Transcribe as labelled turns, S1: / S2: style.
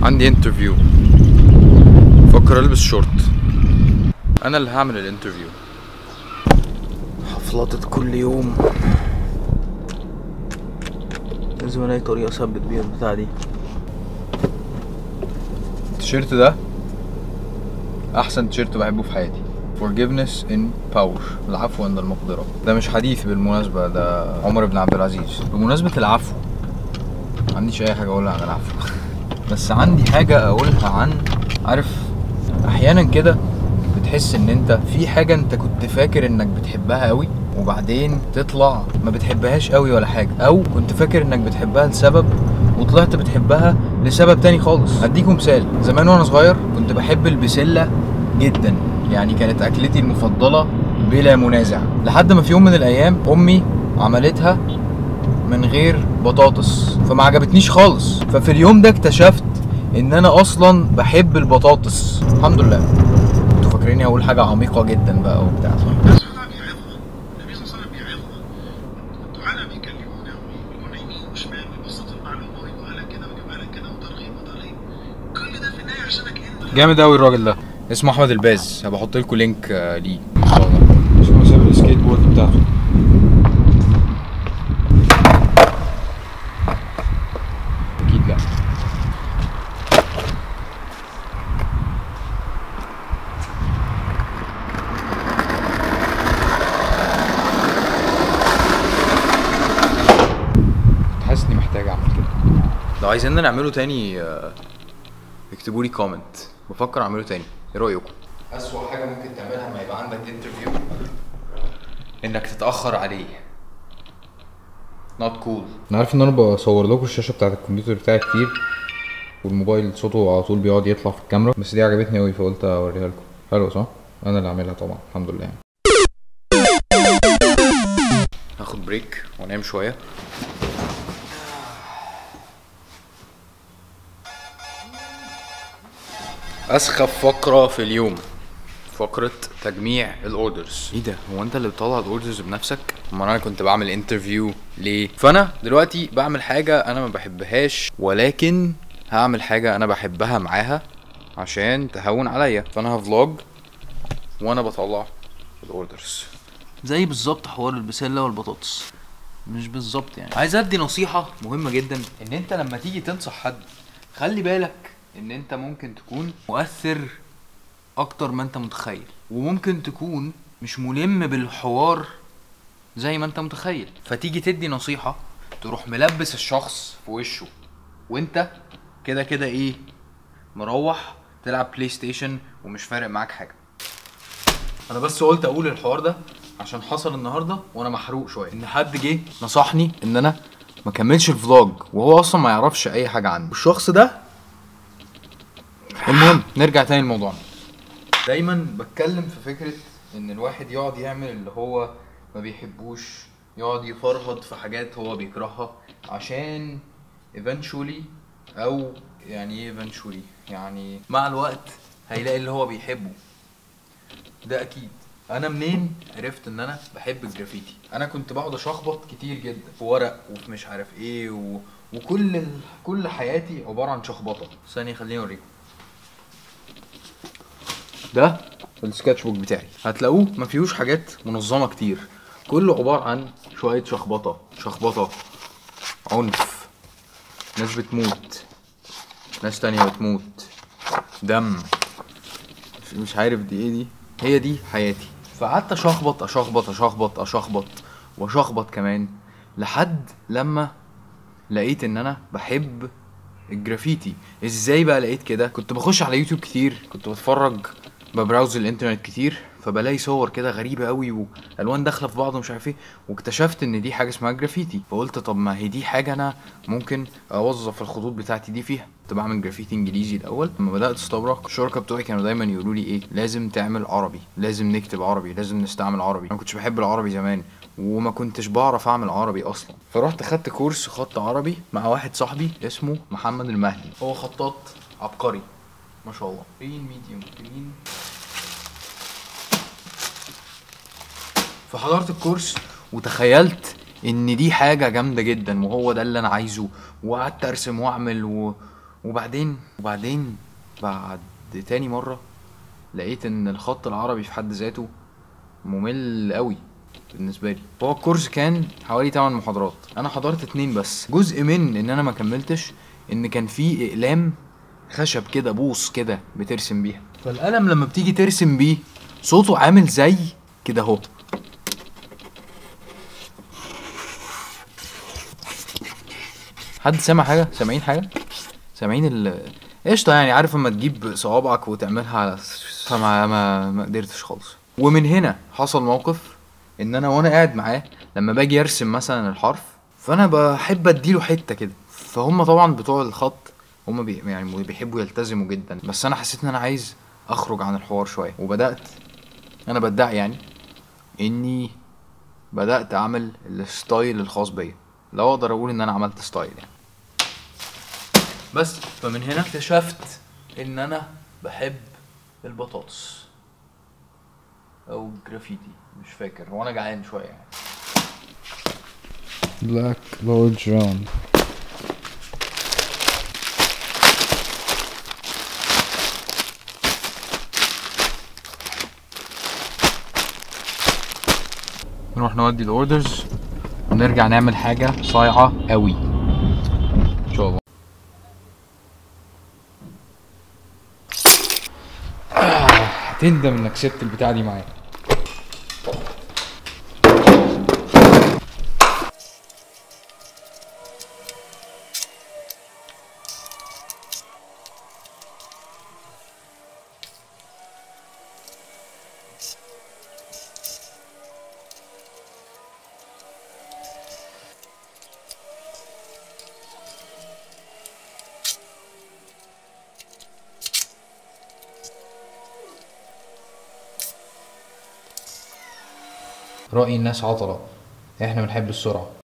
S1: عندي انترفيو فكر البس شورت انا اللي هعمل الانترفيو
S2: حفلطت كل يوم لازم الاقي طريقة اثبت بيها البتاعة دي
S1: التيشيرت ده احسن تيشيرت بحبه في حياتي forgiveness in power العفو عند المقدرة ده مش حديث بالمناسبة ده عمر بن عبد العزيز بمناسبة العفو ما عنديش اي حاجة اقولها عن العفو بس عندي حاجة اقولها عن عارف احيانا كده بتحس ان انت في حاجة انت كنت فاكر انك بتحبها قوي وبعدين تطلع ما بتحبهاش قوي ولا حاجة او كنت فاكر انك بتحبها لسبب وطلعت بتحبها لسبب تاني خالص هديكم مثال زمان وانا صغير كنت بحب البسلة جدا يعني كانت اكلتي المفضلة بلا منازع لحد ما في يوم من الايام امي عملتها من غير بطاطس فما عجبتنيش خالص ففي اليوم ده اكتشفت ان انا اصلا بحب البطاطس الحمد لله انتوا فاكريني هقول حاجه عميقه جدا بقى وبتاع صح
S3: الناس بتاع بيعظها النبي صلى الله عليه وسلم بيعظها الدعاء بيكلمونا ويقولوا يمين وشمال ويبسطوا المعلومه ويجيبوها لك كده ويجيبوها لك كده وترغيب وترهيب كل ده في النهايه عشانك انت
S1: جامد قوي الراجل ده اسمه احمد الباز هبقى احط لكم لينك آه، ليه ان شاء الله اسمه ساب السكيت بورد بتاعته اكيد لا كنت حاسس اني محتاج اعمل كده لو عايزين نعمله تاني آه، اكتبوا لي كومنت بفكر اعمله تاني ايه رايكم اسوأ حاجه ممكن تعملها لما يبقى عندك انترفيو انك تتاخر عليه نوت كول انا عارف ان انا بصور لكم الشاشه بتاعت الكمبيوتر بتاعي كتير والموبايل صوته على طول بيقعد يطلع في الكاميرا بس دي عجبتني قوي فقلت اوريها لكم حلو صح انا اللي عاملها طبعا الحمد لله يعني هاخد بريك وانام شويه اسخف فقره في اليوم فقرة تجميع الاوردرز ايه ده هو انت اللي بتطلع الاوردرز بنفسك ما انا كنت بعمل انترفيو ليه فانا دلوقتي بعمل حاجة انا ما بحبهاش ولكن هعمل حاجة انا بحبها معاها عشان تهون عليا فانا هفلوج وانا بطلع الاوردرز
S2: زي بالظبط حوار البسلة والبطاطس مش بالظبط يعني عايز ادي نصيحة مهمة جدا
S1: ان انت لما تيجي تنصح حد خلي بالك ان انت ممكن تكون
S2: مؤثر اكتر ما انت متخيل وممكن تكون مش ملم بالحوار زي ما انت متخيل
S1: فتيجي تدي نصيحة تروح ملبس الشخص في وشه وانت كده كده ايه مروح تلعب بلاي ستيشن ومش فارق معاك حاجة انا بس قلت اقول الحوار ده عشان حصل النهارده وانا محروق شويه ان حد جه نصحني ان انا ما كملش الفلوج وهو اصلا ما يعرفش اي حاجه عنه والشخص ده المهم نرجع تاني لموضوعنا دايما بتكلم في فكره ان الواحد يقعد يعمل اللي هو ما بيحبوش يقعد يفرهد في حاجات هو بيكرهها عشان eventually او يعني ايه eventually يعني مع الوقت هيلاقي اللي هو بيحبه ده اكيد انا منين عرفت ان انا بحب الجرافيتي انا كنت بقعد اشخبط كتير جدا في ورق وفي مش عارف ايه و... وكل ال... كل حياتي عباره عن شخبطه ثانيه خليني اوريكم ده السكتش بوك بتاعي هتلاقوه ما فيهوش حاجات منظمه كتير كله عباره عن شويه شخبطه شخبطه عنف ناس بتموت ناس تانية بتموت دم مش عارف دي ايه دي هي دي حياتي فقعدت اشخبط اشخبط اشخبط اشخبط واشخبط كمان لحد لما لقيت ان انا بحب الجرافيتي ازاي بقى لقيت كده كنت بخش على يوتيوب كتير كنت بتفرج ببراوز الانترنت كتير فبلاقي صور كده غريبه قوي والوان داخله في بعض ومش عارف ايه واكتشفت ان دي حاجه اسمها جرافيتي فقلت طب ما هي دي حاجه انا ممكن اوظف الخطوط بتاعتي دي فيها كنت بعمل جرافيتي انجليزي الاول لما بدات استبرق الشركاء بتوعي كانوا دايما يقولوا لي ايه لازم تعمل عربي لازم نكتب عربي لازم نستعمل عربي انا ما كنتش بحب العربي زمان وما كنتش بعرف اعمل عربي اصلا فرحت خدت كورس خط عربي مع واحد صاحبي اسمه محمد المهدي هو خطاط عبقري ما شاء الله جرين ميديوم جرين فحضرت الكورس وتخيلت ان دي حاجه جامده جدا وهو ده اللي انا عايزه وقعدت ارسم واعمل و... وبعدين وبعدين بعد تاني مرة لقيت ان الخط العربي في حد ذاته ممل قوي بالنسبة لي هو الكورس كان حوالي 8 محاضرات انا حضرت اتنين بس جزء من ان انا ما كملتش ان كان في اقلام خشب كده بوص كده بترسم بيها فالقلم لما بتيجي ترسم بيه صوته عامل زي كده اهو حد سامع حاجة؟ سامعين حاجة؟ سامعين ال قشطة يعني عارف اما تجيب صوابعك وتعملها على فما ما, ما قدرتش خالص ومن هنا حصل موقف ان انا وانا قاعد معاه لما باجي ارسم مثلا الحرف فانا بحب اديله حتة كده فهم طبعا بتوع الخط هم بي يعني بيحبوا يلتزموا جدا بس انا حسيت ان انا عايز اخرج عن الحوار شوية وبدأت انا بدعي يعني اني بدأت اعمل الستايل الخاص بيا لو اقدر اقول ان انا عملت ستايل يعني بس فمن هنا اكتشفت ان انا بحب البطاطس او جرافيتي مش فاكر وانا جعان شويه يعني
S4: Black Lord Drone.
S1: نروح نودي الاوردرز ونرجع نعمل حاجه صايعه قوي ان شاء الله هتندم انك سبت البتاعه دي معايا رأي الناس عطلة احنا بنحب السرعة